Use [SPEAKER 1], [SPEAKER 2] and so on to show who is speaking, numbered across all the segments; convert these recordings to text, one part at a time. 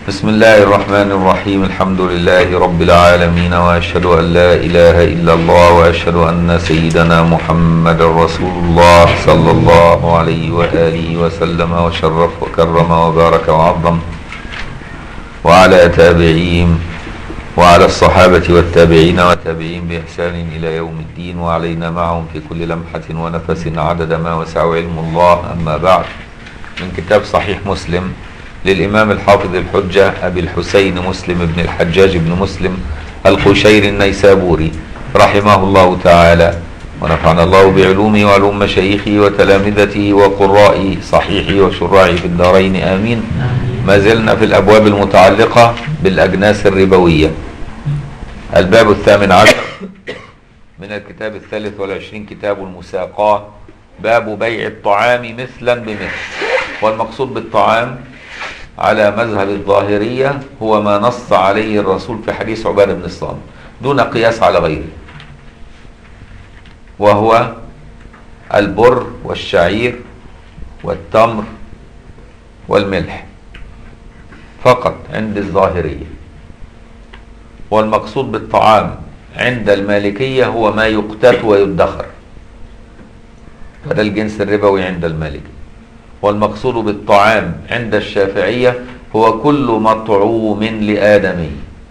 [SPEAKER 1] بسم الله الرحمن الرحيم الحمد لله رب العالمين واشهد ان لا اله الا الله واشهد ان سيدنا محمد رسول الله صلى الله عليه واله وسلم وشرف وكرم وبارك وعظم وعلى تابعيهم وعلى الصحابة والتابعين والتابعين بإحسان إلى يوم الدين وعلينا معهم في كل لمحة ونفس عدد ما وسع علم الله أما بعد من كتاب صحيح مسلم للإمام الحافظ الحجة أبي الحسين مسلم بن الحجاج بن مسلم القشير النيسابوري رحمه الله تعالى ونفعنا الله بعلومه وعلوم مشايخه وتلامذته وقراء صحيحه وشراعه في الدارين آمين ما زلنا في الأبواب المتعلقة بالأجناس الربوية الباب الثامن عشر من الكتاب الثالث والعشرين كتاب المساقاة باب بيع الطعام مثلا بمثل والمقصود بالطعام على مذهب الظاهرية هو ما نص عليه الرسول في حديث عبادة بن الصامت دون قياس على غيره وهو البر والشعير والتمر والملح فقط عند الظاهرية والمقصود بالطعام عند المالكية هو ما يقتات ويدخر فده الجنس الربوي عند المالكية والمقصود بالطعام عند الشافعية هو كل مطعوم لآدمي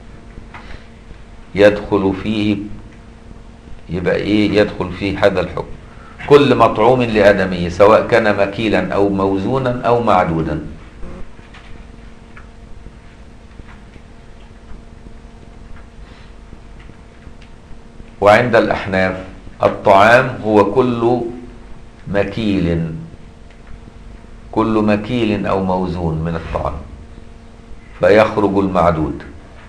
[SPEAKER 1] يدخل فيه يبقى ايه يدخل فيه هذا الحكم كل مطعوم لآدمي سواء كان مكيلا أو موزونا أو معدودا وعند الأحناف الطعام هو كل مكيل كل مكيل أو موزون من الطعام فيخرج المعدود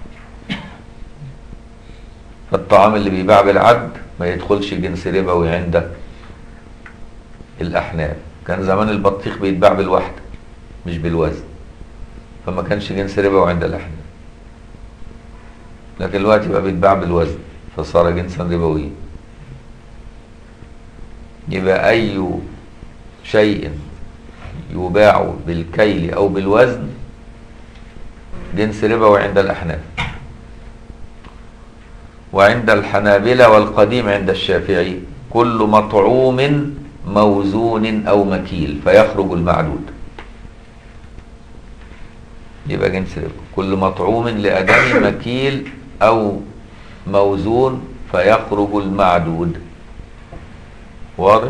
[SPEAKER 1] فالطعام اللي بيباع بالعد ما يدخلش جنس ربوي عند الأحناف كان زمان البطيخ بيتباع بالوحدة مش بالوزن فما كانش جنس ربوي عند الأحناف لكن دلوقتي بقى بيتباع بالوزن فصار جنسا ربويا يبقى أي شيء يباع بالكيل أو بالوزن جنس ربوي عند الأحناف وعند الحنابلة والقديم عند الشافعي كل مطعوم موزون أو مكيل فيخرج المعدود يبقى جنس ربوي كل مطعوم لأدم مكيل أو موزون فيخرج المعدود واضح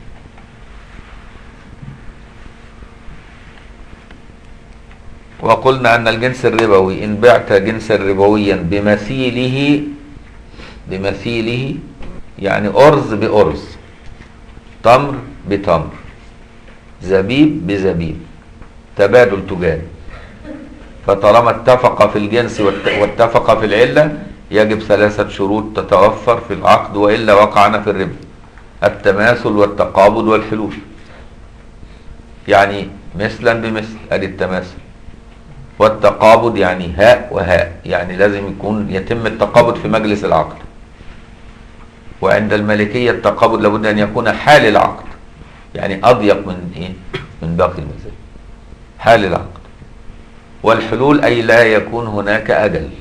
[SPEAKER 1] وقلنا أن الجنس الربوي إن بعت جنسا ربويا بمثيله بمثيله يعني أرز بأرز تمر بتمر زبيب بزبيب تبادل تجاري فطالما اتفق في الجنس واتفق في العلة يجب ثلاثة شروط تتوفر في العقد وإلا وقعنا في الربا التماثل والتقابض والحلول يعني مثلا بمثل ادي التماثل والتقابض يعني هاء وهاء يعني لازم يكون يتم التقابض في مجلس العقد وعند المالكية التقابض لابد أن يكون حال العقد يعني أضيق من إيه من باقي المزاج حال العقد والحلول أي لا يكون هناك أجل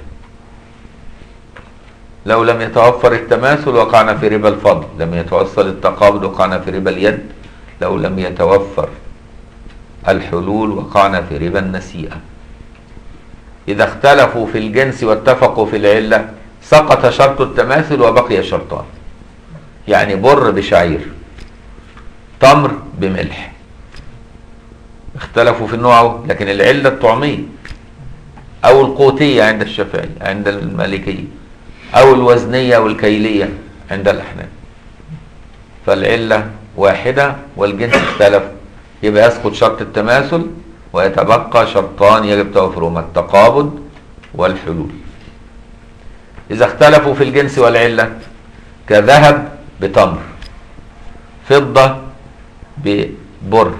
[SPEAKER 1] لو لم يتوفر التماثل وقعنا في ربا الفضل لم يتوصل التقابض وقعنا في ربا اليد لو لم يتوفر الحلول وقعنا في ربا النسيئة إذا اختلفوا في الجنس واتفقوا في العلة سقط شرط التماثل وبقي شرطان يعني بر بشعير تمر بملح اختلفوا في النوع لكن العلة الطعمية أو القوتية عند الشافعي عند المالكية أو الوزنية والكيلية عند الأحناف فالعلة واحدة والجنس اختلف يبقى يسقط شرط التماثل ويتبقى شرطان يجب توفرهما التقابض والحلول إذا اختلفوا في الجنس والعلة كذهب بتمر فضة ببر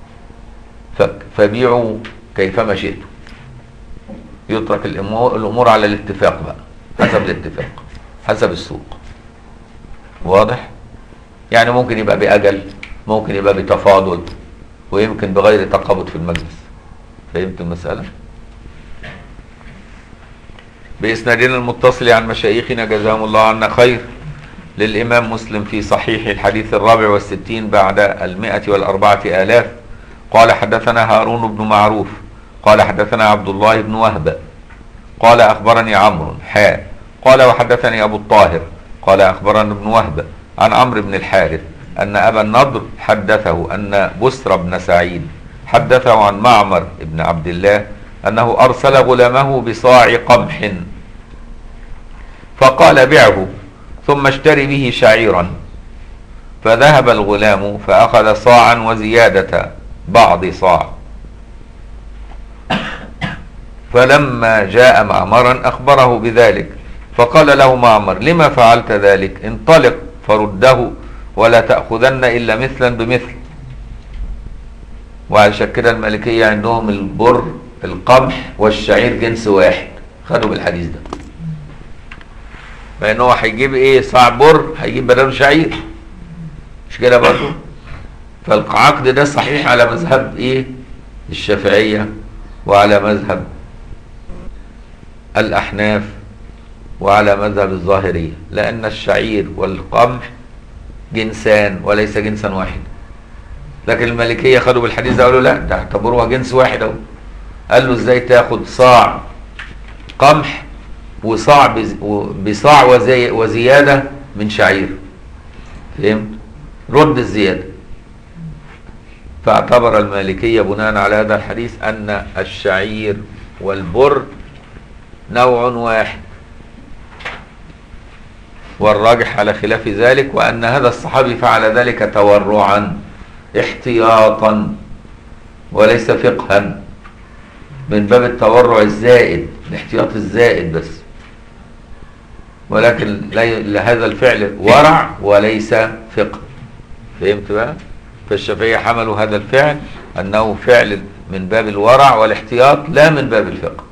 [SPEAKER 1] فبيعوا كيفما شئتم يترك الأمور على الاتفاق بقى حسب الاتفاق حسب السوق واضح يعني ممكن يبقى بأجل ممكن يبقى بتفاضل ويمكن بغير تقابض في المجلس فهمت المسألة بإسنادنا المتصل عن مشايخنا جزاهم الله عنا خير للإمام مسلم في صحيح الحديث الرابع والستين بعد المائة والأربعة آلاف قال حدثنا هارون بن معروف قال حدثنا عبد الله بن وهب قال أخبرني عمرو حاء قال وحدثني أبو الطاهر قال أخبرني ابن وهب عن عمرو بن الحارث أن أبا النضر حدثه أن بسر بن سعيد حدثه عن معمر بن عبد الله أنه أرسل غلامه بصاع قمح فقال بعه ثم اشتري به شعيرا فذهب الغلام فأخذ صاعا وزيادة بعض صاع فلما جاء معمرا أخبره بذلك فقال له معمر لما فعلت ذلك انطلق فرده ولا تأخذن إلا مثلا بمثل وعشان كده المالكية عندهم البر القمح والشعير جنس واحد خدوا بالحديث ده فإن هو هيجيب ايه صاع بر هيجيب بدله شعير مش كده برضه فالعقد ده صحيح على مذهب ايه الشافعية وعلى مذهب الأحناف وعلى مذهب الظاهرية لأن الشعير والقمح جنسان وليس جنسا واحد لكن المالكية خدوا بالحديث ده قالوا لا ده اعتبروها جنس واحد اهو قال له ازاي تاخد صاع قمح وصاع بز- بصاع وزي وزيادة من شعير فهمت رد الزيادة فاعتبر المالكية بناء على هذا الحديث أن الشعير والبر نوع واحد والراجح على خلاف ذلك وأن هذا الصحابي فعل ذلك تورعا احتياطا وليس فقها من باب التورع الزائد الاحتياط الزائد بس ولكن لا- لهذا الفعل ورع وليس فقه فهمت بقى فالشافعية حملوا هذا الفعل أنه فعل من باب الورع والاحتياط لا من باب الفقه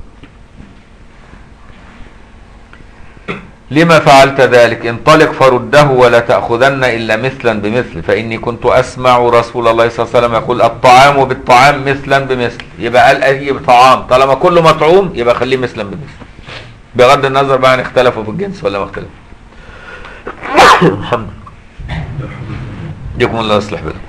[SPEAKER 1] لما فعلت ذلك انطلق فرده ولا تأخذن إلا مثلا بمثل فإني كنت أسمع رسول الله صلى الله عليه وسلم يقول الطعام بالطعام مثلا بمثل يبقى قال أي طعام طالما كله مطعوم يبقى خليه مثلا بمثل بغض النظر بقى ان اختلفوا في الجنس ولا ما اختلفوا الحمد لله يكم الله يصلح بالكم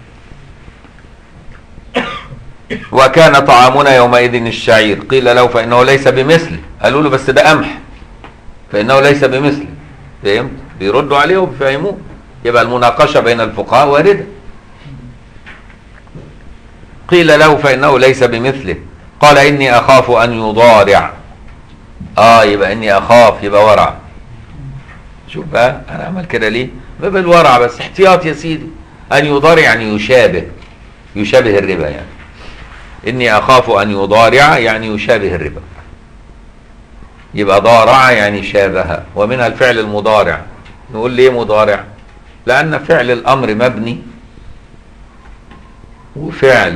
[SPEAKER 1] وكان طعامنا يومئذ الشعير قيل له فإنه ليس بمثله قالوا له بس ده قمح فإنه ليس بمثله فهمت بيردوا عليه وبيفهموه يبقى المناقشة بين الفقهاء واردة قيل له فإنه ليس بمثله قال إني أخاف أن يضارع آه يبقى إني أخاف يبقى ورع شوف بقى أنا أعمل كده ليه باب الورع بس احتياط يا سيدي أن يضارع يعني يشابه يشابه الربا يعني إني أخاف أن يضارع يعني يشابه الربا يبقى ضارع يعني شابه ومنها الفعل المضارع نقول ليه مضارع لأن فعل الأمر مبني وفعل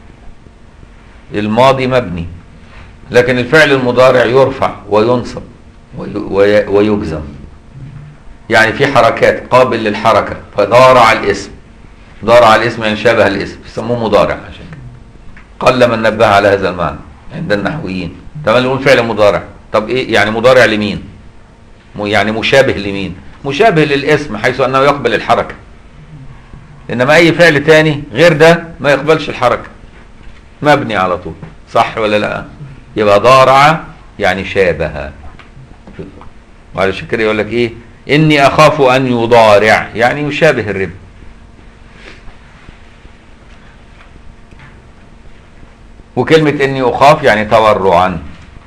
[SPEAKER 1] الماضي مبني لكن الفعل المضارع يرفع وينصب وي- وي- ويجزم يعني في حركات قابل للحركة فضارع الاسم ضارع الاسم يعني شابه الاسم يسموه مضارع عشان كده قل من نبه على هذا المعنى عند النحويين تمام نقول فعل مضارع طب ايه يعني مضارع لمين م- يعني مشابه لمين مشابه للاسم حيث انه يقبل الحركة انما اي فعل تاني غير ده ما يقبلش الحركة مبني على طول صح ولا لا يبقى ضارع يعني شابه وعلشان كده يقول لك ايه اني اخاف ان يضارع يعني يشابه الربا وكلمة اني اخاف يعني تورعا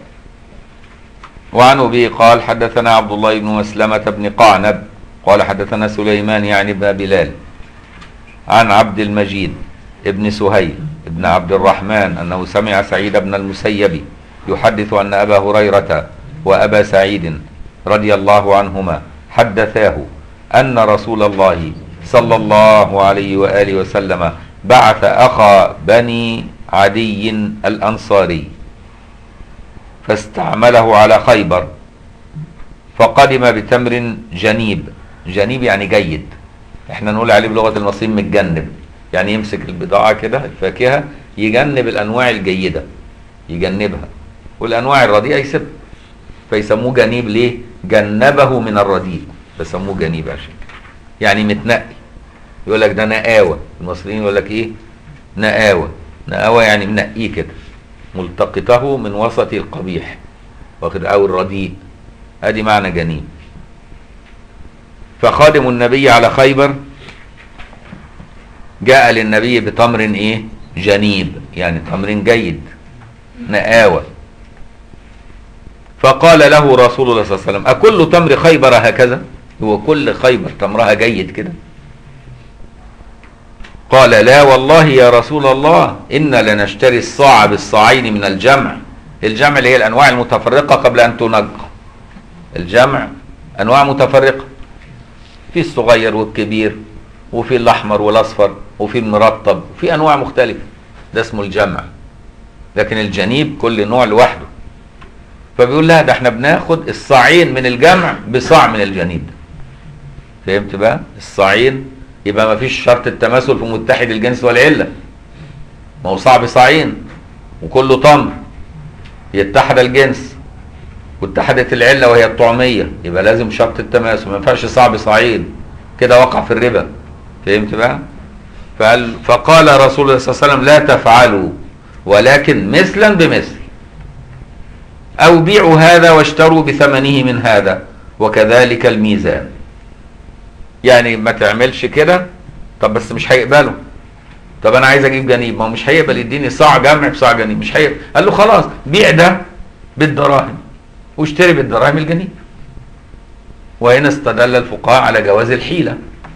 [SPEAKER 1] وعن ابي قال حدثنا عبد الله بن مسلمة بن قعنب قال حدثنا سليمان يعني بن بلال عن عبد المجيد ابن سهيل ابن عبد الرحمن انه سمع سعيد بن المسيب يحدث ان ابا هريرة وابا سعيد رضي الله عنهما حدثاه ان رسول الله صلى الله عليه واله وسلم بعث اخا بني عدي الانصاري فاستعمله على خيبر فقدم بتمر جنيب جنيب يعني جيد احنا نقول عليه بلغه المصريين متجنب يعني يمسك البضاعه كده الفاكهه يجنب الانواع الجيده يجنبها والانواع الرديئه يسيبها فيسموه جنيب ليه جنبه من الرديء فسموه جنيب عشان كده. يعني متنقي يقول لك ده نقاوة المصريين يقول لك ايه نقاوة نقاوة يعني منقيه كده ملتقطه من وسط القبيح واخد او الرديء ادي معنى جنيب فخادم النبي على خيبر جاء للنبي بتمر ايه جنيب يعني تمر جيد نقاوة فقال له رسول الله صلى الله عليه وسلم أكل تمر خيبر هكذا هو كل خيبر تمرها جيد كده قال لا والله يا رسول الله إنا لنشتري الصاع بالصاعين من الجمع الجمع اللي هي الأنواع المتفرقة قبل أن تنقى الجمع أنواع متفرقة في الصغير والكبير وفي الأحمر والأصفر وفي المرطب وفي أنواع مختلفة ده اسمه الجمع لكن الجنيب كل نوع لوحده فبيقول لها ده احنا بناخد الصاعين من الجمع بصاع من الجنيب فهمت بقى الصاعين يبقى ما فيش شرط التماثل في متحد الجنس والعله ما هو صاع بصاعين وكله تمر يتحد الجنس واتحدت العله وهي الطعميه يبقى لازم شرط التماثل ما ينفعش صاع بصاعين كده وقع في الربا فهمت بقى فقال فقال رسول الله صلى الله عليه وسلم لا تفعلوا ولكن مثلا بمثل أو بيعوا هذا واشتروا بثمنه من هذا وكذلك الميزان يعني ما تعملش كده طب بس مش هيقبله طب انا عايز اجيب جنيب ما هو مش هيقبل يديني صاع جمع بصاع جنيب مش هيقبل قال له خلاص بيع ده بالدراهم واشتري بالدراهم الجنيب وهنا استدل الفقهاء على جواز الحيلة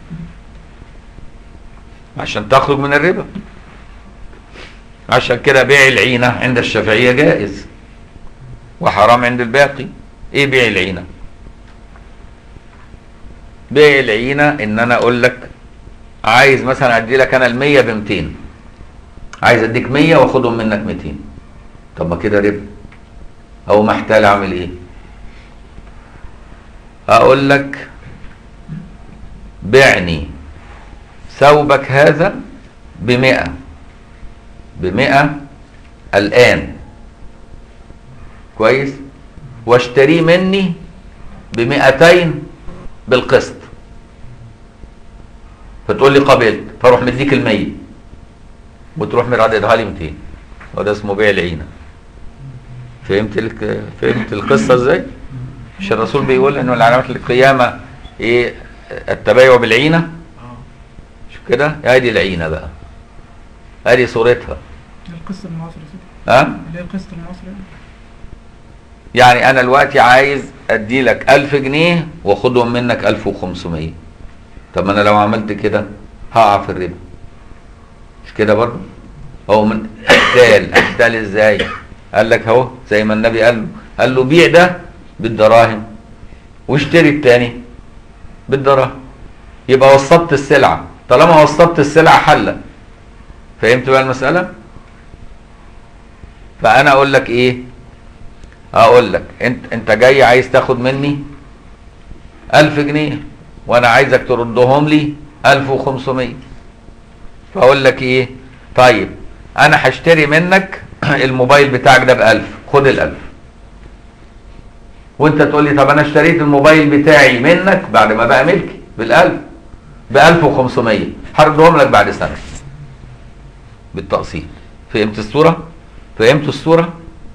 [SPEAKER 1] عشان تخرج من الربا عشان كده بيع العينة عند الشافعية جائز وحرام عند الباقي ايه بيع العينة بيع العينة ان انا اقول لك عايز مثلا ادي لك انا المية بمتين عايز اديك مية واخدهم منك ميتين طب ما كده ربا او محتال اعمل ايه اقول لك بعني ثوبك هذا بمئة بمئة الآن كويس واشتريه مني بمئتين بالقسط فتقول لي قبلت فاروح مديك المية وتروح مرددها لي 200 وده اسمه بيع العينة فهمت لك فهمت القصة ازاي؟ مش الرسول بيقول انه العلامات القيامة ايه التبايع بالعينة شوف كده ادي العينة بقى ادي صورتها
[SPEAKER 2] القسط المعاصر يا سيدي
[SPEAKER 1] ها
[SPEAKER 2] اللي هي القسط المعاصر يعني.
[SPEAKER 1] يعني انا دلوقتي عايز ادي لك 1000 جنيه واخدهم منك 1500 طب ما انا لو عملت كده هقع في الربا مش كده برضه هو من احتال احتال ازاي قال لك اهو زي ما النبي قال له قال له بيع ده بالدراهم واشتري التاني بالدراهم يبقى وسطت السلعه طالما وسطت السلعه حله فهمت بقى المساله فانا اقول لك ايه اقول لك انت انت جاي عايز تاخد مني ألف جنيه وانا عايزك تردهم لي ألف وخمسمية فاقول لك ايه طيب انا هشتري منك الموبايل بتاعك ده بألف خد الألف وانت تقول لي طب انا اشتريت الموبايل بتاعي منك بعد ما بقى ملكي بالألف بألف وخمسمية هردهم لك بعد سنة بالتقسيط فهمت الصورة فهمت الصورة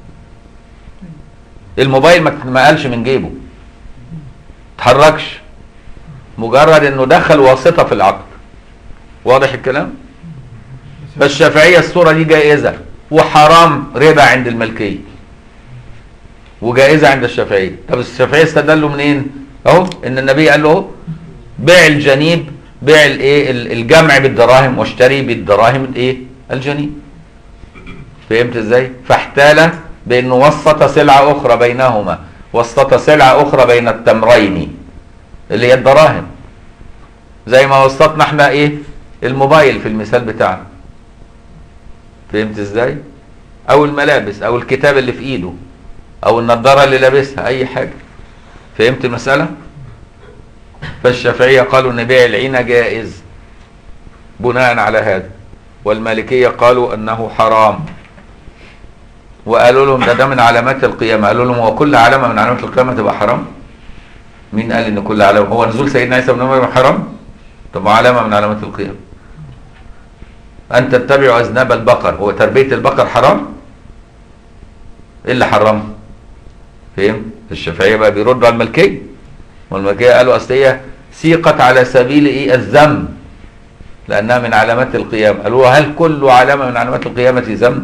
[SPEAKER 1] الموبايل ما ما قالش من جيبه اتحركش مجرد انه دخل واسطه في العقد واضح الكلام فالشافعيه الصوره دي جائزه وحرام ربا عند الملكيه وجائزه عند الشافعيه طب الشافعيه استدلوا منين اهو ان النبي قال له اهو بيع الجنيب بيع الايه ال- الجمع بالدراهم واشتري بالدراهم الايه الجنيب فهمت ازاي فاحتال بانه وسط سلعه اخرى بينهما وسط سلعه اخرى بين التمرين اللي هي الدراهم زي ما وسطنا احنا ايه الموبايل في المثال بتاعنا فهمت ازاي او الملابس او الكتاب اللي في ايده او النضاره اللي لابسها اي حاجه فهمت المساله فالشافعيه قالوا ان بيع العينه جائز بناء على هذا والمالكيه قالوا انه حرام وقالوا لهم ده ده من علامات القيامة قالوا لهم هو كل علامة من علامات القيامة تبقى حرام مين قال ان كل علامة هو نزول سيدنا عيسى بن مريم حرام طب ما علامة من علامات القيامة أن تتبعوا أذناب البقر هو تربية البقر حرام إيه اللي حرمه فهم الشافعية بقى بيردوا على الملكية والملكية قالوا أصل هي سيقت على سبيل إيه الذم لأنها من علامات القيامة قالوا هل كل علامة من علامات القيامة ذم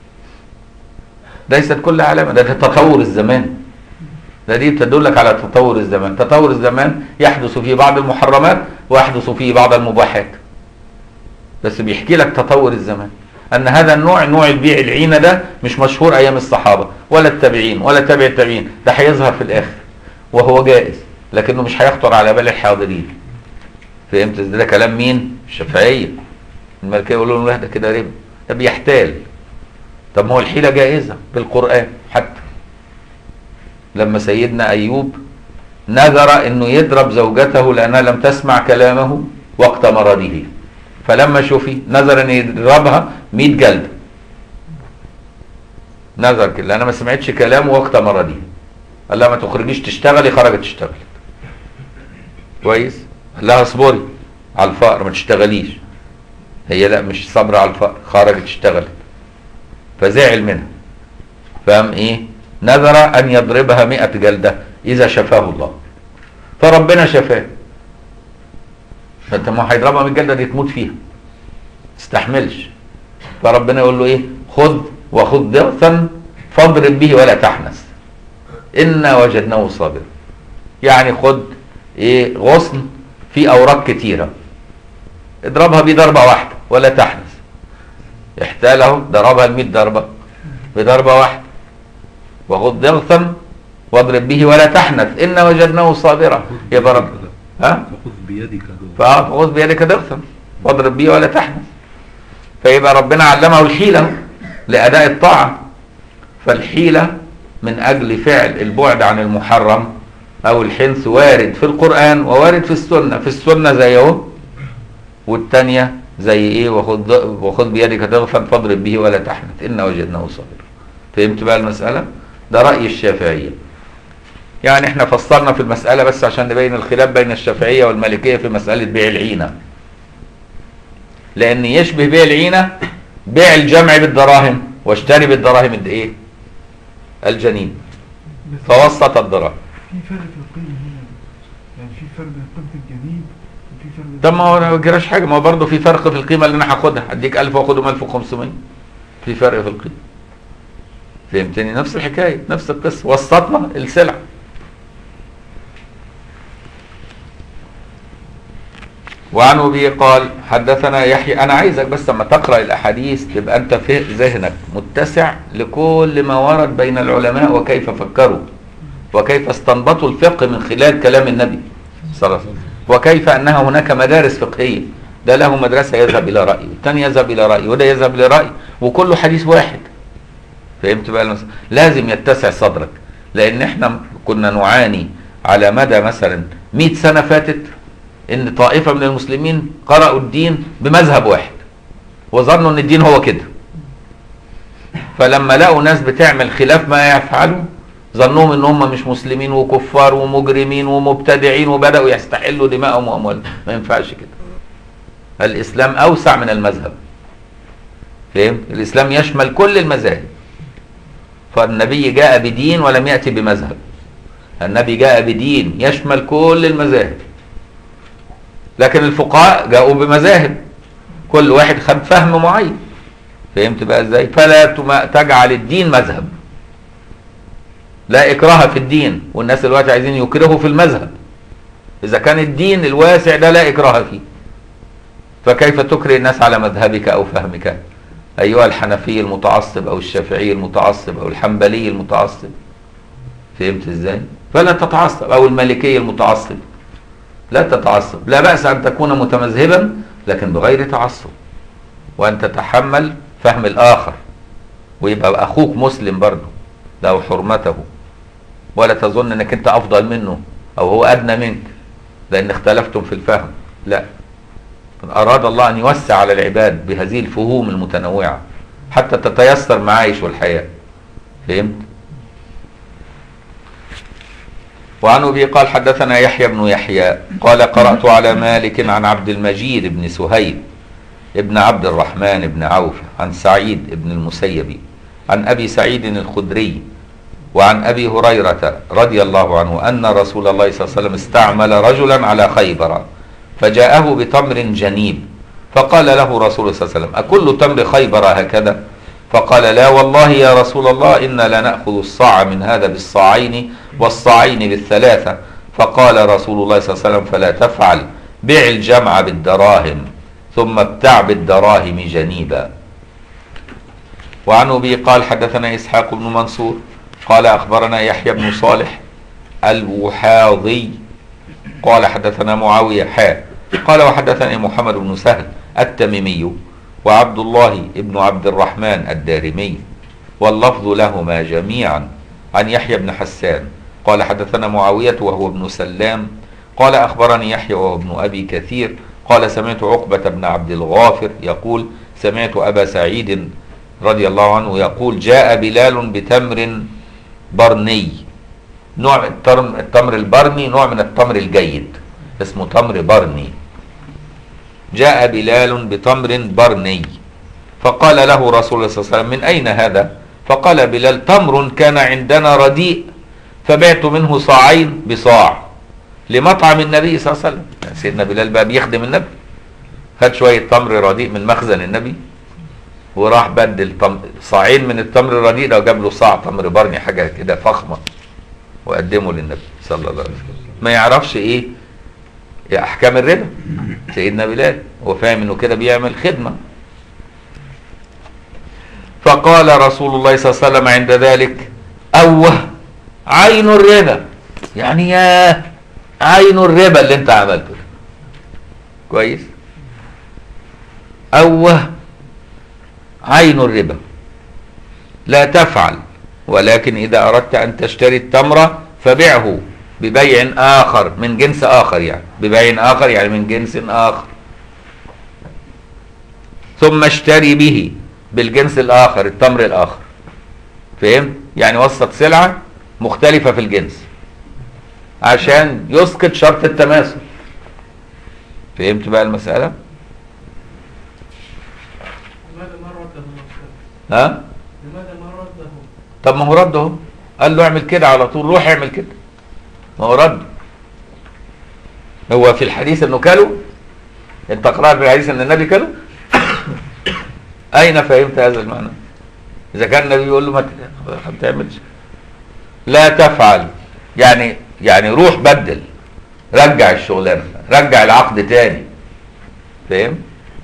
[SPEAKER 1] ليست كل علامة ده تطور الزمان ده دي تدلك على تطور الزمان تطور الزمان يحدث فيه بعض المحرمات ويحدث فيه بعض المباحات بس بيحكي لك تطور الزمان ان هذا النوع نوع البيع العينة ده مش مشهور ايام الصحابة ولا التابعين ولا تابع التابعين ده هيظهر في الاخر وهو جائز لكنه مش هيخطر على بال الحاضرين فهمت ده, ده كلام مين الشافعية الملكية يقولوا لهم لا ده كده ربا ده بيحتال طب ما هو الحيلة جائزة بالقرآن حتى لما سيدنا أيوب نذر أنه يضرب زوجته لأنها لم تسمع كلامه وقت مرضه فلما شوفي نذر أن يضربها 100 جلدة نذر كده لأنها ما سمعتش كلامه وقت مرضه قال لها ما تخرجيش تشتغلي خرجت اشتغلت كويس قال لها اصبري على الفقر ما تشتغليش هي لا مش صبرة على الفقر خرجت اشتغلت فزعل منها فقام ايه نذر ان يضربها مئة جلدة اذا شفاه الله فربنا شفاه فانت ما هيضربها 100 جلدة دي تموت فيها تستحملش فربنا يقول له ايه خذ وخذ ضغثا فاضرب به ولا تحنث انا وجدناه صابرا يعني خد ايه غصن فيه اوراق كتيره اضربها بيه ضربه واحده ولا تحنث احتاله ضربها ال 100 ضربه بضربه واحده وخذ ضغثا واضرب به ولا تحنث انا وجدناه صابرا يبقى رب ها
[SPEAKER 3] فخذ بيدك ضغطا
[SPEAKER 1] فخذ بيدك ضغثا واضرب به ولا تحنث فيبقى ربنا علمه الحيله لاداء الطاعه فالحيله من اجل فعل البعد عن المحرم او الحنث وارد في القران ووارد في السنه في السنه زي اهو والثانيه زي ايه وخذ وخذ بيدك ضغثا فاضرب به ولا تحنث انا وجدناه صابرا فهمت بقى المساله ده راي الشافعيه يعني احنا فصلنا في المساله بس عشان نبين الخلاف بين الشافعيه والمالكيه في مساله بيع العينه لان يشبه بيع العينه بيع الجمع بالدراهم واشتري بالدراهم الد- ايه الجنين
[SPEAKER 2] بس
[SPEAKER 1] فوسط الدراهم
[SPEAKER 2] في فرق في القيمة هنا يعني في فرق بين قيمة الجنين وفي فرق بين
[SPEAKER 1] طب ما هو أنا ما بجراش حاجه ما هو برضه في فرق في القيمه اللي انا هاخدها اديك 1000 واخدهم 1500 في فرق في القيمه فهمتني نفس الحكايه نفس القصه وسطنا السلع وعن ابي قال حدثنا يحيى انا عايزك بس لما تقرا الاحاديث تبقى انت في ذهنك متسع لكل ما ورد بين العلماء وكيف فكروا وكيف استنبطوا الفقه من خلال كلام النبي صلى الله عليه وسلم وكيف ان هناك مدارس فقهيه ده له مدرسه يذهب الى راي والثاني يذهب الى راي وده يذهب الى راي وكله حديث واحد فهمت بقى المسألة؟ لازم يتسع صدرك لان احنا كنا نعاني على مدى مثلا 100 سنه فاتت ان طائفه من المسلمين قرأوا الدين بمذهب واحد وظنوا ان الدين هو كده فلما لقوا ناس بتعمل خلاف ما يفعلوا ظنوهم ان هم مش مسلمين وكفار ومجرمين ومبتدعين وبداوا يستحلوا دماءهم واموالهم ما ينفعش كده الاسلام اوسع من المذهب فهمت الاسلام يشمل كل المذاهب فالنبي جاء بدين ولم ياتي بمذهب النبي جاء بدين يشمل كل المذاهب لكن الفقهاء جاءوا بمذاهب كل واحد خد فهم معين فهمت بقى ازاي فلا تم- تجعل الدين مذهب لا اكراه في الدين والناس دلوقتي عايزين يكرهوا في المذهب اذا كان الدين الواسع ده لا اكراه فيه فكيف تكره الناس على مذهبك او فهمك ايها الحنفي المتعصب او الشافعي المتعصب او الحنبلي المتعصب فهمت ازاي فلا تتعصب او المالكي المتعصب لا تتعصب لا بأس أن تكون متمذهبا لكن بغير تعصب وأن تتحمل فهم الآخر ويبقى أخوك مسلم برضه له حرمته ولا تظن أنك أنت أفضل منه أو هو أدنى منك لأن اختلفتم في الفهم لا أراد الله أن يوسع على العباد بهذه الفهوم المتنوعة حتى تتيسر معايش والحياة فهمت وعن ابي قال حدثنا يحيى بن يحيى قال قرات على مالك عن عبد المجيد بن سهيل ابن عبد الرحمن بن عوف عن سعيد بن المسيب عن ابي سعيد الخدري وعن ابي هريره رضي الله عنه ان رسول الله صلى الله عليه وسلم استعمل رجلا على خيبر فجاءه بتمر جنيب فقال له رسول الله صلى الله عليه وسلم اكل تمر خيبر هكذا فقال لا والله يا رسول الله انا لناخذ الصاع من هذا بالصاعين والصاعين بالثلاثه فقال رسول الله صلى الله عليه وسلم فلا تفعل بع الجمع بالدراهم ثم ابتع بالدراهم جنيبا وعن ابي قال حدثنا اسحاق بن منصور قال اخبرنا يحيى بن صالح الوحاضي قال حدثنا معاويه حا قال وحدثني محمد بن سهل التميمي وعبد الله بن عبد الرحمن الدارمي واللفظ لهما جميعا عن يحيى بن حسان قال حدثنا معاويه وهو ابن سلام قال اخبرني يحيى وهو ابن ابي كثير قال سمعت عقبه بن عبد الغافر يقول سمعت ابا سعيد رضي الله عنه يقول جاء بلال بتمر برني نوع التمر, التمر البرني نوع من التمر الجيد اسمه تمر برني جاء بلال بتمر برني فقال له رسول الله صلى الله عليه وسلم من أين هذا فقال بلال تمر كان عندنا رديء فبعت منه صاعين بصاع لمطعم النبي صلى الله عليه وسلم سيدنا بلال بقى بيخدم النبي خد شوية تمر رديء من مخزن النبي وراح بدل تم... صاعين من التمر الرديء ده وجاب له صاع تمر برني حاجة كده فخمة وقدمه للنبي صلى الله عليه وسلم ما يعرفش ايه يا احكام الربا سيدنا بلال هو فاهم انه كده بيعمل خدمه فقال رسول الله صلى الله عليه وسلم عند ذلك اوه عين الربا يعني يا عين الربا اللي انت عملته ده. كويس اوه عين الربا لا تفعل ولكن اذا اردت ان تشتري التمر فبعه ببيع آخر من جنس آخر يعني ببيع آخر يعني من جنس آخر ثم اشتري به بالجنس الآخر التمر الآخر فهمت؟ يعني وسط سلعة مختلفة في الجنس عشان يسقط شرط التماثل فهمت بقى المسألة؟
[SPEAKER 3] لماذا ما رده الرسول؟
[SPEAKER 1] ها؟
[SPEAKER 3] لماذا ما رده؟
[SPEAKER 1] طب ما هو رد اهو قال له اعمل كده على طول روح اعمل كده ما هو رد هو في الحديث انه كلوا انت قرأت في الحديث ان النبي كلوا اين فهمت هذا المعنى اذا كان النبي يقول له ما ت- ما تعملش لا تفعل يعني يعني روح بدل رجع الشغلانه رجع العقد تاني فاهم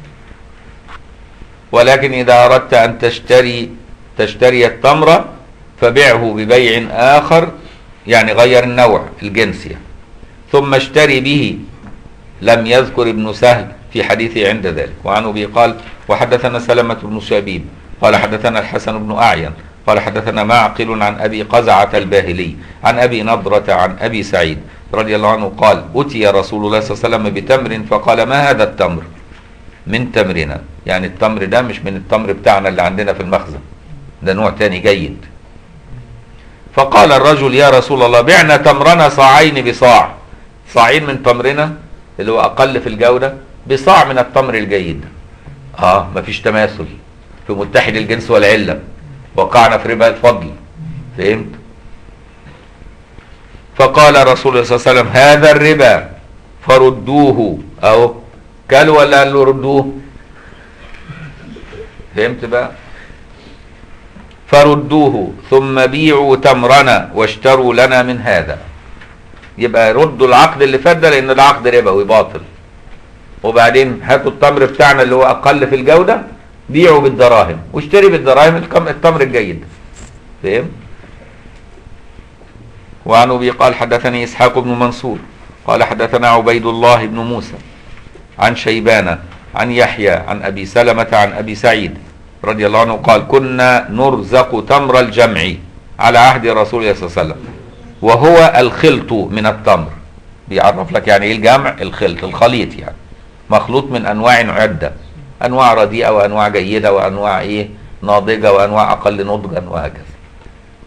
[SPEAKER 1] ولكن اذا اردت ان تشتري تشتري التمر فبعه ببيع اخر يعني غير النوع الجنس يعني. ثم اشتري به لم يذكر ابن سهل في حديثه عند ذلك وعن ابي قال وحدثنا سلمة بن شبيب قال حدثنا الحسن بن اعين قال حدثنا معقل عن ابي قزعة الباهلي عن ابي نضرة عن ابي سعيد رضي الله عنه قال اتي رسول الله صلى الله عليه وسلم بتمر فقال ما هذا التمر من تمرنا يعني التمر ده مش من التمر بتاعنا اللي عندنا في المخزن ده نوع تاني جيد فقال الرجل يا رسول الله بعنا تمرنا صاعين بصاع صاعين من تمرنا اللي هو اقل في الجوده بصاع من التمر الجيد اه مفيش تماثل في متحد الجنس والعله وقعنا في ربا الفضل فهمت فقال رسول الله صلى الله عليه وسلم هذا الربا فردوه اهو كلوا ولا قال له ردوه فهمت بقى فردوه ثم بيعوا تمرنا واشتروا لنا من هذا يبقى ردوا العقد اللي فات ده لان العقد ربوي باطل وبعدين هاتوا التمر بتاعنا اللي هو اقل في الجوده بيعوا بالدراهم واشتري بالدراهم الكم- التمر الجيد فهم وعن ابي قال حدثني اسحاق بن منصور قال حدثنا عبيد الله بن موسى عن شيبان عن يحيى عن ابي سلمه عن ابي سعيد رضي الله عنه قال كنا نرزق تمر الجمع على عهد رسول الله صلى الله عليه وسلم وهو الخلط من التمر بيعرف لك يعني ايه الجمع الخلط الخليط يعني مخلوط من انواع عده انواع رديئه وانواع جيده وانواع ايه ناضجه وانواع اقل نضجا وهكذا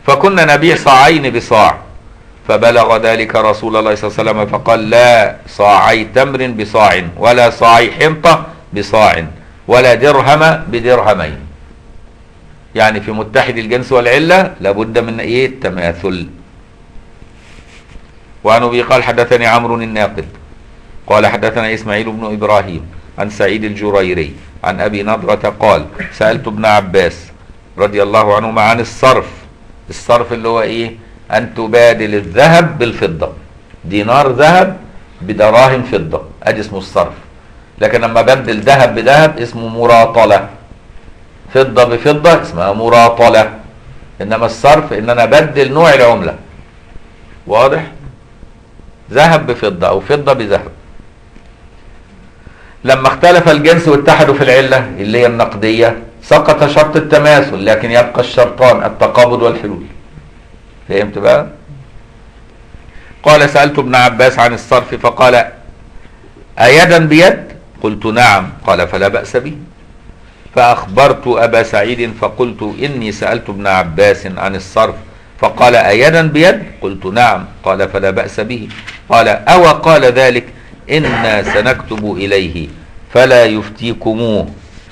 [SPEAKER 1] فكنا نبيع صاعين بصاع فبلغ ذلك رسول الله صلى الله عليه وسلم فقال لا صاعي تمر بصاع ولا صاعي حنطة بصاع ولا درهم بدرهمين يعني في متحد الجنس والعلة لابد من ايه التماثل وعن ابي قال حدثني عمرو الناقد قال حدثنا اسماعيل بن ابراهيم عن سعيد الجريري عن ابي نضرة قال سألت ابن عباس رضي الله عنهما عن الصرف الصرف اللي هو ايه ان تبادل الذهب بالفضة دينار ذهب بدراهم فضة ادي اسمه الصرف لكن لما بدل ذهب بذهب اسمه مراطلة فضة بفضة اسمها مراطلة انما الصرف ان انا بدل نوع العملة واضح ذهب بفضة او فضة بذهب لما اختلف الجنس واتحدوا في العلة اللي هي النقدية سقط شرط التماثل لكن يبقى الشرطان التقابض والحلول فهمت بقى قال سألت ابن عباس عن الصرف فقال أيدا بيد قلت نعم قال فلا بأس به فأخبرت أبا سعيد فقلت إني سألت ابن عباس عن الصرف فقال أيدا بيد قلت نعم قال فلا بأس به قال أو قال ذلك إنا سنكتب إليه فلا يفتيكموه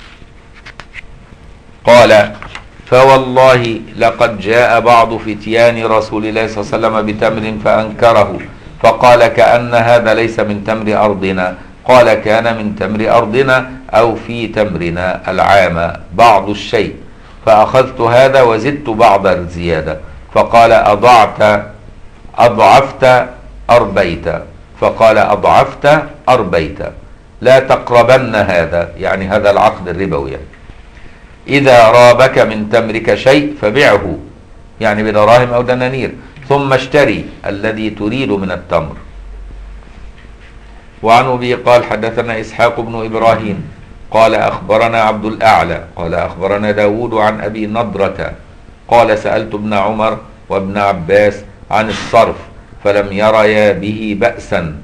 [SPEAKER 1] قال فوالله لقد جاء بعض فتيان رسول الله صلى الله عليه وسلم بتمر فأنكره فقال كأن هذا ليس من تمر أرضنا قال كان من تمر أرضنا أو في تمرنا العام بعض الشيء فأخذت هذا وزدت بعض الزيادة فقال أضعت أضعفت أربيت فقال أضعفت أربيت لا تقربن هذا يعني هذا العقد الربوي يعني إذا رابك من تمرك شيء فبعه يعني بدراهم أو دنانير ثم اشتري الذي تريد من التمر وعن أبي قال حدثنا إسحاق بن إبراهيم قال أخبرنا عبد الأعلى قال أخبرنا داود عن أبي نضرة قال سألت ابن عمر وابن عباس عن الصرف فلم يريا به بأسا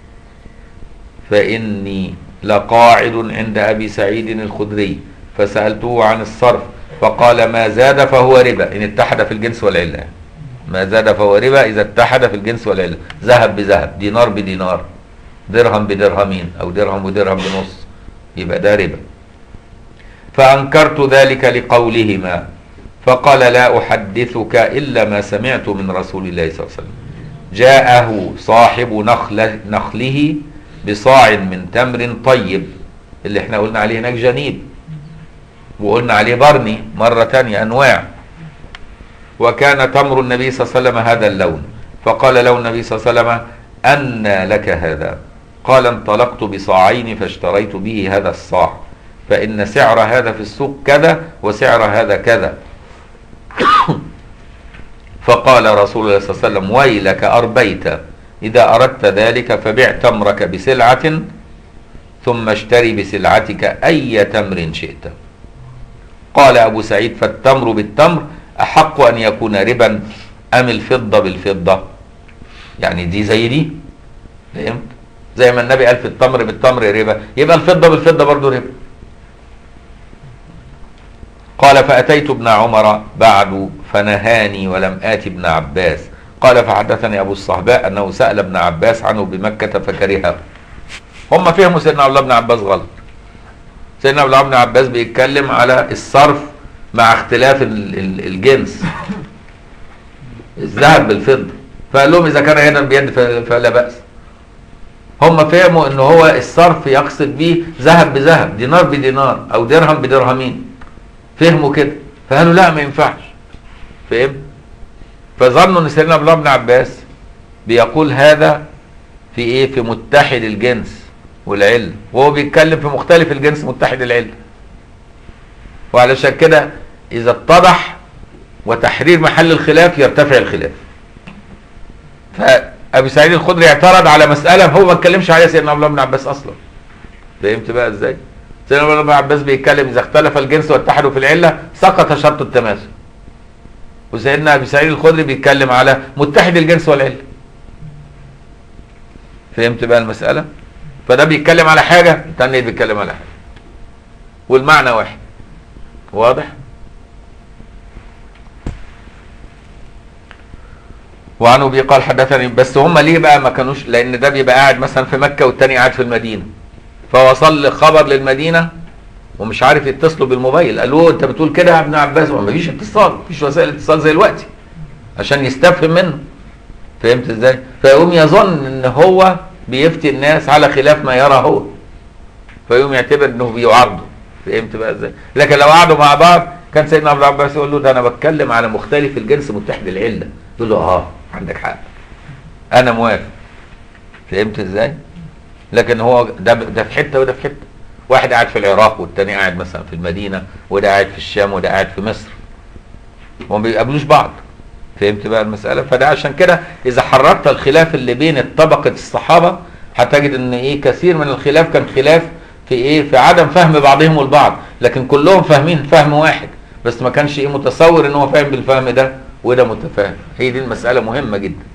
[SPEAKER 1] فإني لقاعد عند أبي سعيد الخدري فسألته عن الصرف فقال ما زاد فهو ربا إن اتحد في الجنس والعلة ما زاد فهو ربا إذا اتحد في الجنس والعلة ذهب بذهب دينار بدينار درهم بدرهمين أو درهم بدرهم بنص يبقى ده ربا فأنكرت ذلك لقولهما فقال لا أحدثك إلا ما سمعت من رسول الله صلى الله عليه وسلم جاءه صاحب نخل نخله بصاع من تمر طيب اللي احنا قلنا عليه هناك جنيب وقلنا عليه برني مرة تانية أنواع وكان تمر النبي صلى الله عليه وسلم هذا اللون فقال له النبي صلى الله عليه وسلم أن لك هذا قال انطلقت بصاعين فاشتريت به هذا الصاع فإن سعر هذا في السوق كذا وسعر هذا كذا فقال رسول الله صلى الله عليه وسلم ويلك أربيت إذا أردت ذلك فبع تمرك بسلعة ثم اشتري بسلعتك أي تمر شئت قال أبو سعيد فالتمر بالتمر أحق أن يكون ربا أم الفضة بالفضة يعني دي زي دي فهمت زي ما النبي قال في التمر بالتمر ربا يبقى الفضة بالفضة برضو ربا قال فأتيت ابن عمر بعد فنهاني ولم آت ابن عباس قال فحدثني أبو الصهباء أنه سأل ابن عباس عنه بمكة فكرهه هم فهموا سيدنا عبد الله بن عباس غلط سيدنا عبد الله بن عباس بيتكلم على الصرف مع اختلاف ال- ال- الجنس الذهب بالفضة فقال لهم إذا كان يدا بيد ف- فلا بأس هم فهموا ان هو الصرف يقصد به ذهب بذهب دينار بدينار او درهم بدرهمين فهموا كده فقالوا لا ما ينفعش فهم فظنوا ان سيدنا عبد الله بن عباس بيقول هذا في ايه في متحد الجنس والعلة وهو بيتكلم في مختلف الجنس متحد العلة وعلشان كده اذا اتضح وتحرير محل الخلاف يرتفع الخلاف فابي سعيد الخدري اعترض على مساله هو ما اتكلمش عليها سيدنا عبد الله بن عباس اصلا فهمت بقى ازاي سيدنا عبد الله بن عباس بيتكلم اذا اختلف الجنس واتحدوا في العله سقط شرط التماثل وسيدنا ابي سعيد الخدري بيتكلم على متحد الجنس والعله فهمت بقى المساله فده بيتكلم على حاجه الثاني بيتكلم على حاجه والمعنى واحد واضح وعن ابي قال حدثني بس هم ليه بقى ما كانوش لان ده بيبقى قاعد مثلا في مكه والتاني قاعد في المدينه فوصل خبر للمدينه ومش عارف يتصلوا بالموبايل قال له انت بتقول كده يا ابن عباس ما فيش اتصال مفيش وسائل اتصال زي الوقت عشان يستفهم منه فهمت ازاي فيقوم يظن ان هو بيفتي الناس على خلاف ما يرى هو فيقوم يعتبر انه بيعارضه فهمت بقى ازاي لكن لو قعدوا مع بعض كان سيدنا عبد العباس يقول له ده انا بتكلم على مختلف الجنس متحد العله يقول له اه عندك حق انا موافق فهمت ازاي لكن هو ده ده في حته وده في حته واحد قاعد في العراق والتاني قاعد مثلا في المدينه وده قاعد في الشام وده قاعد في مصر وما بيقابلوش بعض فهمت بقى المساله فده عشان كده اذا حررت الخلاف اللي بين طبقه الصحابه هتجد ان ايه كثير من الخلاف كان خلاف في ايه في عدم فهم بعضهم البعض لكن كلهم فاهمين فهم واحد بس ما كانش ايه متصور ان هو فاهم بالفهم ده وده متفاهم هي دي المساله مهمه جدا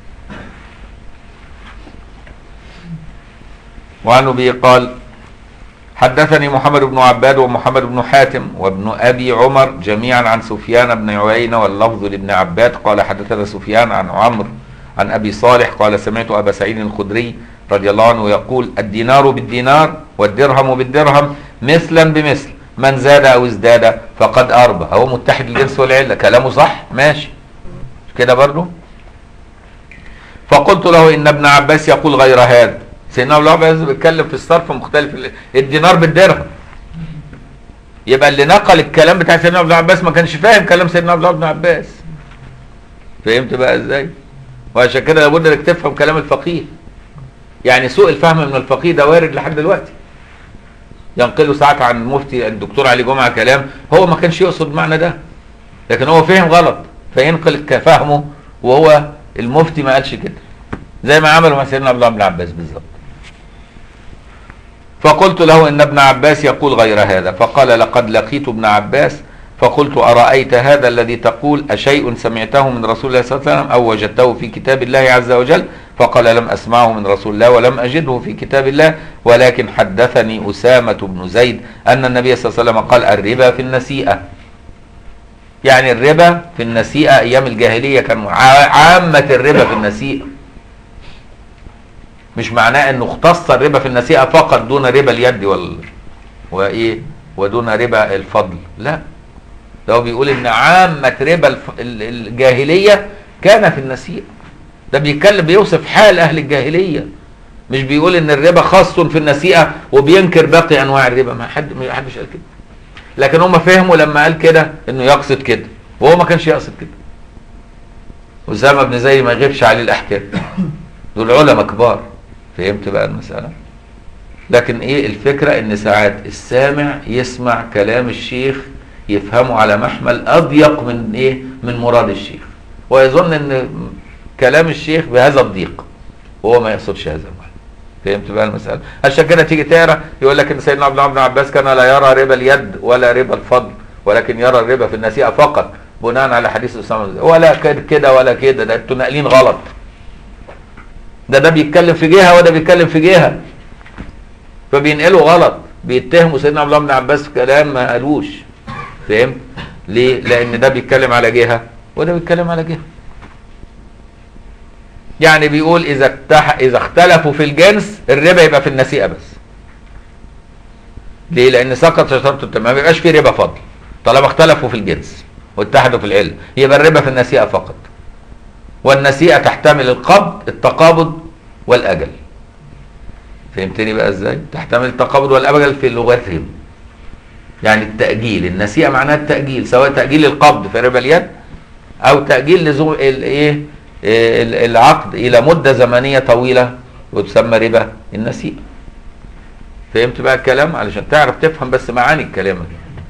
[SPEAKER 1] وعن ابي قال حدثني محمد بن عباد ومحمد بن حاتم وابن ابي عمر جميعا عن سفيان بن عيينه واللفظ لابن عباد قال حدثنا سفيان عن عمرو عن ابي صالح قال سمعت ابا سعيد الخدري رضي الله عنه يقول الدينار بالدينار والدرهم بالدرهم مثلا بمثل من زاد او ازداد فقد اربى هو متحد الجنس والعله كلامه صح ماشي كده برضه فقلت له ان ابن عباس يقول غير هذا سيدنا ابو العباس بيتكلم في الصرف مختلف الدينار بالدرهم يبقى اللي نقل الكلام بتاع سيدنا ابو العباس ما كانش فاهم كلام سيدنا عبد الله بن عباس فهمت بقى ازاي وعشان كده لابد انك تفهم كلام الفقيه يعني سوء الفهم من الفقيه ده وارد لحد دلوقتي ينقله ساعات عن المفتي الدكتور علي جمعه كلام هو ما كانش يقصد معنى ده لكن هو فهم غلط فينقل كفهمه وهو المفتي ما قالش كده زي ما عملوا مع سيدنا عبد الله بن عباس بالظبط فقلت له ان ابن عباس يقول غير هذا فقال لقد لقيت ابن عباس فقلت ارايت هذا الذي تقول اشيء سمعته من رسول الله صلى الله عليه وسلم او وجدته في كتاب الله عز وجل فقال لم اسمعه من رسول الله ولم اجده في كتاب الله ولكن حدثني اسامه بن زيد ان النبي صلى الله عليه وسلم قال الربا في النسيئه يعني الربا في النسيئه ايام الجاهليه كان عامه الربا في النسيئه مش معناه انه اختص الربا في النسيئه فقط دون ربا اليد وال وايه ودون ربا الفضل لا ده هو بيقول ان عامه ربا الف... الجاهليه كان في النسيئه ده بيتكلم بيوصف حال اهل الجاهليه مش بيقول ان الربا خاص في النسيئه وبينكر باقي انواع الربا ما حد ما حدش قال كده لكن هم فهموا لما قال كده انه يقصد كده وهو ما كانش يقصد كده اسامه بن زيد ما يغيبش عليه الاحكام دول علماء كبار فهمت بقى المسألة لكن ايه الفكرة ان ساعات السامع يسمع كلام الشيخ يفهمه على محمل اضيق من ايه من مراد الشيخ ويظن ان كلام الشيخ بهذا الضيق وهو ما يقصدش هذا المعنى فهمت بقى المسألة عشان كده تيجي تقرا يقول لك ان سيدنا عبد الله بن عباس كان لا يرى ربا اليد ولا ربا الفضل ولكن يرى الربا في النسيئة فقط بناء على حديث اسامه ولا كده ولا كده ده انتوا ناقلين غلط ده ده بيتكلم في جهه وده بيتكلم في جهه فبينقلوا غلط بيتهموا سيدنا عبد الله بن عباس في كلام ما قالوش فهمت ليه لان ده بيتكلم على جهه وده بيتكلم على جهه يعني بيقول اذا اكتح اذا اختلفوا في الجنس الربا يبقى في النسيئه بس ليه لان سقط شرط التمام ما بيبقاش في ربا فضل طالما اختلفوا في الجنس واتحدوا في العله يبقى الربا في النسيئه فقط والنسيئة تحتمل القبض التقابض والأجل فهمتني بقى ازاي تحتمل التقابض والأجل في لغتهم يعني التأجيل النسيئة معناها التأجيل سواء تأجيل القبض في ربا اليد أو تأجيل لزوم الايه العقد إلى مدة زمنية طويلة وتسمى ربا النسيئة فهمت بقى الكلام علشان تعرف تفهم بس معاني الكلام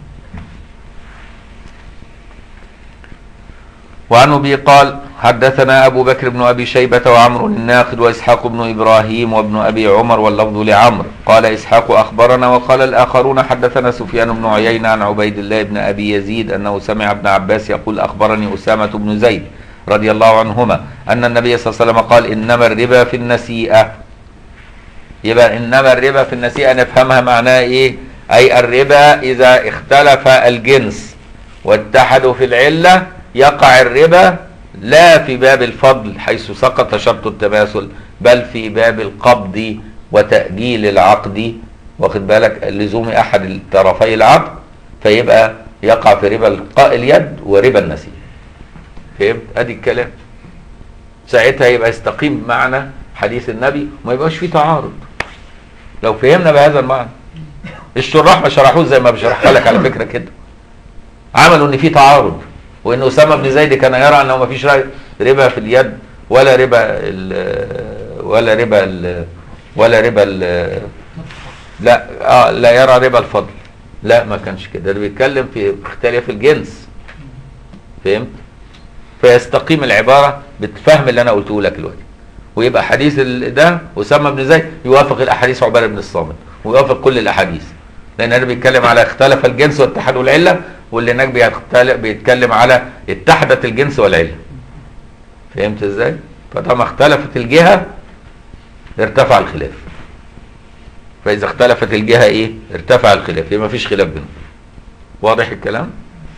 [SPEAKER 1] وعن ابي قال حدثنا أبو بكر بن أبي شيبة وعمر الناقد وإسحاق بن إبراهيم وابن أبي عمر واللفظ لعمر قال إسحاق أخبرنا وقال الآخرون حدثنا سفيان بن عيينة عن عبيد الله بن أبي يزيد أنه سمع ابن عباس يقول أخبرني أسامة بن زيد رضي الله عنهما أن النبي صلى الله عليه وسلم قال إنما الربا في النسيئة يبقى إنما الربا في النسيئة نفهمها معناها إيه أي الربا إذا اختلف الجنس واتحدوا في العلة يقع الربا لا في باب الفضل حيث سقط شرط التماثل بل في باب القبض وتأجيل العقد واخد بالك لزوم احد الطرفي العقد فيبقى يقع في ربا القاء اليد وربا النسيج فهمت ادي الكلام ساعتها يبقى يستقيم معنى حديث النبي وما يبقاش فيه تعارض لو فهمنا بهذا المعنى الشراح ما شرحوش زي ما بشرحها لك على فكره كده عملوا ان في تعارض وان اسامه بن زيد كان يرى انه ما فيش ربا في اليد ولا ربا ال ولا ربا ال ولا ربا ال لا اه لا يرى ربا الفضل لا ما كانش كده ده بيتكلم في اختلاف الجنس فهمت فيستقيم العباره بالفهم اللي انا قلته لك دلوقتي ويبقى حديث ال- ده اسامه بن زيد يوافق الاحاديث عباده بن الصامت ويوافق كل الاحاديث لان انا بيتكلم على اختلف الجنس واتحد العله واللي هناك بيختلف بيتكلم على اتحدت الجنس والعله فهمت ازاي فطالما اختلفت الجهه ارتفع الخلاف فاذا اختلفت الجهه ايه ارتفع الخلاف يبقى مفيش خلاف بينهم واضح الكلام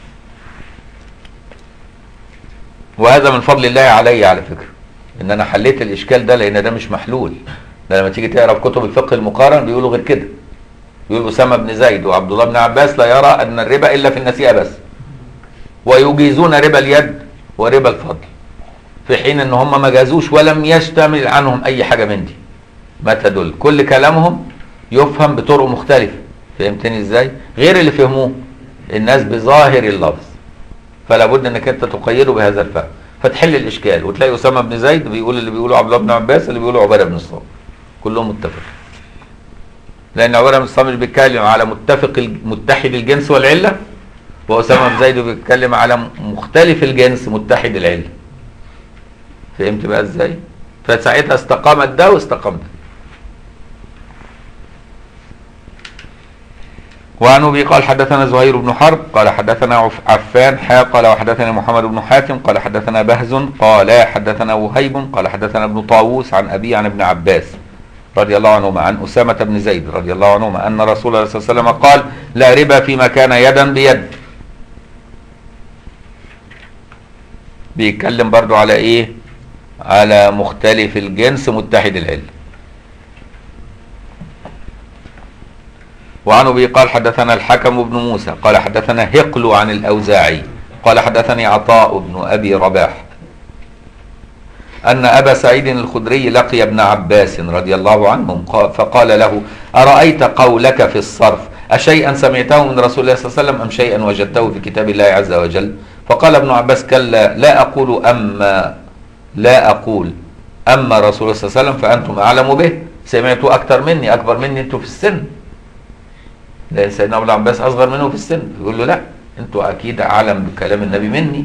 [SPEAKER 1] وهذا من فضل الله علي على فكره ان انا حليت الاشكال ده لان ده مش محلول ده لما تيجي تقرا في كتب الفقه المقارن بيقولوا غير كده يقول اسامه بن زيد وعبد الله بن عباس لا يرى ان الربا الا في النسيئه بس ويجيزون ربا اليد وربا الفضل في حين ان هم ما جازوش ولم يشتمل عنهم اي حاجه من دي ما تدل كل كلامهم يفهم بطرق مختلفه فهمتني ازاي غير اللي فهموه الناس بظاهر اللفظ فلا بد انك انت تقيده بهذا الفهم فتحل الاشكال وتلاقي اسامه بن زيد بيقول اللي بيقوله عبد الله بن عباس اللي بيقوله عباده بن الصامت كلهم متفق لان عباده بن الصامت بيتكلم على متفق ال- متحد الجنس والعله واسامه بن زيد بيتكلم على م- مختلف الجنس متحد العله فهمت بقى ازاي فساعتها استقامت ده واستقام ده وعن ابي قال حدثنا زهير بن حرب قال حدثنا عف- عفان حا قال وحدثنا محمد بن حاتم قال حدثنا بهز قال حدثنا وهيب قال حدثنا ابن طاووس عن ابي عن ابن عباس رضي الله عنهما عن اسامه بن زيد رضي الله عنهما ان رسول الله صلى الله عليه وسلم قال لا ربا فيما كان يدا بيد بيتكلم برضو على ايه على مختلف الجنس متحد العلم وعن ابي قال حدثنا الحكم بن موسى قال حدثنا هقل عن الاوزاعي قال حدثني عطاء بن ابي رباح ان ابا سعيد الخدري لقي ابن عباس رضي الله عنهم قا- فقال له ارايت قولك في الصرف اشيئا سمعته من رسول الله صلى الله عليه وسلم ام شيئا وجدته في كتاب الله عز وجل فقال ابن عباس كلا لا اقول اما لا اقول اما رسول الله صلى الله عليه وسلم فانتم اعلم به سمعتوا اكثر مني اكبر مني انتوا في السن لان سيدنا ابن عباس اصغر منه في السن يقول له لا انتوا اكيد اعلم بكلام النبي مني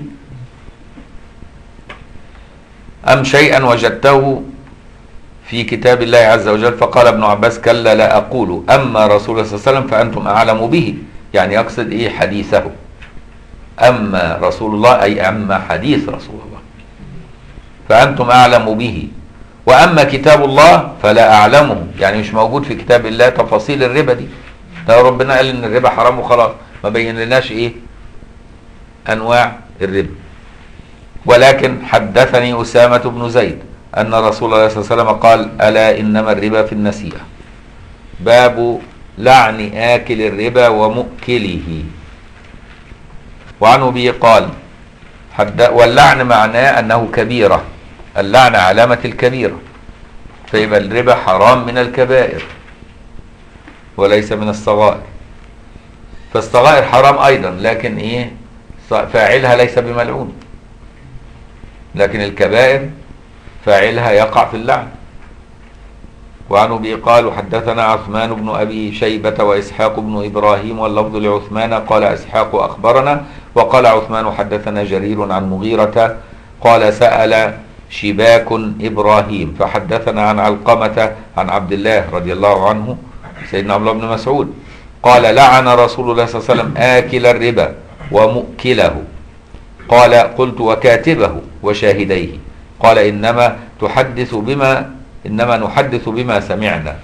[SPEAKER 1] ام شيئا وجدته في كتاب الله عز وجل فقال ابن عباس كلا لا اقول اما رسول الله صلى الله عليه وسلم فانتم اعلم به يعني يقصد ايه حديثه اما رسول الله اي اما حديث رسول الله فانتم اعلم به واما كتاب الله فلا اعلمه يعني مش موجود في كتاب الله تفاصيل الربا دي ده ربنا قال ان الربا حرام وخلاص ما بين لناش ايه انواع الربا ولكن حدثني اسامه بن زيد ان رسول الله صلى الله عليه وسلم قال الا انما الربا في النسيئه باب لعن اكل الربا ومؤكله وعن ابي قال حد واللعن معناه انه كبيره اللعن علامه الكبيره فيبقى الربا حرام من الكبائر وليس من الصغائر فالصغائر حرام ايضا لكن ايه فاعلها ليس بملعون لكن الكبائر فاعلها يقع في اللعن وعن ابي قال حدثنا عثمان بن ابي شيبه واسحاق بن ابراهيم واللفظ لعثمان قال اسحاق اخبرنا وقال عثمان حدثنا جرير عن مغيره قال سال شباك ابراهيم فحدثنا عن علقمه عن عبد الله رضي الله عنه سيدنا عبد الله بن مسعود قال لعن رسول الله صلى الله عليه وسلم آكل الربا ومؤكله قال قلت وكاتبه وشاهديه قال إنما تحدث بما إنما نحدث بما سمعنا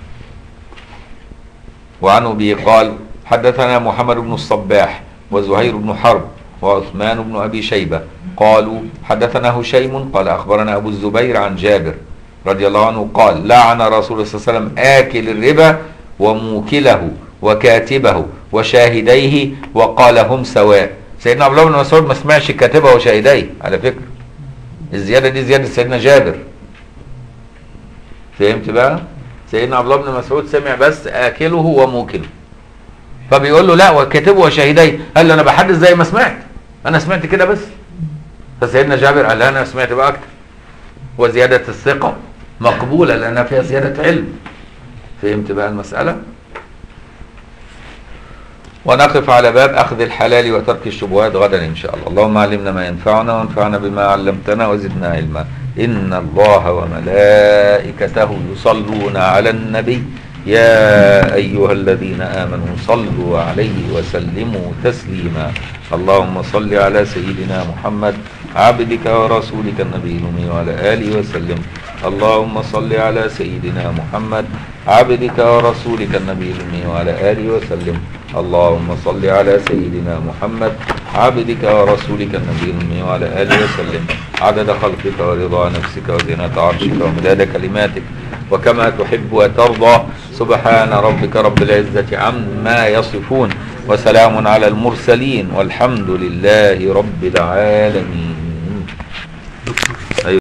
[SPEAKER 1] وعن أبي قال حدثنا محمد بن الصباح وزهير بن حرب وعثمان بن أبي شيبة قالوا حدثنا هشيم قال أخبرنا أبو الزبير عن جابر رضي الله عنه قال لعن رسول الله صلى الله عليه وسلم آكل الربا وموكله وكاتبه وشاهديه وقال هم سواء سيدنا عبد الله بن مسعود ما سمعش كاتبه وشاهديه على فكرة الزيادة دي زيادة سيدنا جابر فهمت بقى سيدنا عبد الله بن مسعود سمع بس آكله وموكله فبيقول له لا وكاتبه وشاهديه قال له انا بحدث زي ما سمعت انا سمعت كده بس فسيدنا جابر قال لا انا سمعت بقى اكتر وزيادة الثقة مقبولة لأنها فيها زيادة علم فهمت بقى المسألة ونقف على باب أخذ الحلال وترك الشبهات غدا إن شاء الله اللهم علمنا ما ينفعنا وانفعنا بما علمتنا وزدنا علما إن الله وملائكته يصلون على النبي يا أيها الذين آمنوا صلوا عليه وسلموا تسليما اللهم صل على سيدنا محمد عبدك ورسولك النبي الأمي وعلى آله وسلم اللهم صل على سيدنا محمد عبدك ورسولك النبي الأمي وعلى آله وسلم اللهم صل على سيدنا محمد عبدك ورسولك النبي الأمي وعلى آله وسلم عدد خلقك ورضا نفسك وزنة عرشك ومداد كلماتك وكما تحب وترضى سبحان ربك رب العزة عما يصفون وسلام على المرسلين والحمد لله رب العالمين